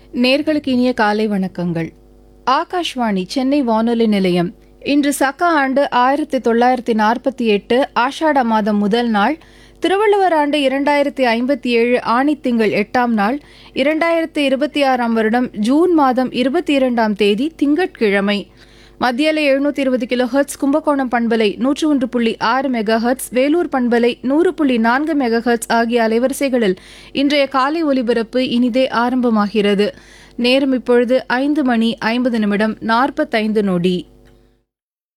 நேர்களுக்கு இனிய காலை வணக்கங்கள் ஆகாஷ்வாணி சென்னை வானொலி நிலையம் இன்று சக்க ஆண்டு ஆயிரத்தி தொள்ளாயிரத்தி நாற்பத்தி எட்டு ஆஷாட மாதம் முதல் நாள் திருவள்ளுவர் ஆண்டு இரண்டாயிரத்தி ஐம்பத்தி ஏழு ஆணி திங்கள் எட்டாம் நாள் இரண்டாயிரத்தி இருபத்தி ஆறாம் வருடம் ஜூன் மாதம் இருபத்தி இரண்டாம் தேதி திங்கட்கிழமை மத்தியலை எழுநூத்தி இருபது கிலோ ஹெர்ட்ஸ் கும்பகோணம் பண்பலை நூற்று ஒன்று புள்ளி ஆறு மெகா ஹெர்ட்ஸ் வேலூர் பண்பலை நூறு புள்ளி நான்கு மெகா ஹெர்ட்ஸ் ஆகிய அலைவரிசைகளில் இன்றைய காலை ஒலிபரப்பு இனிதே ஆரம்பமாகிறது நேரம் இப்பொழுது ஐந்து மணி ஐம்பது நிமிடம் நாற்பத்தைந்து நொடி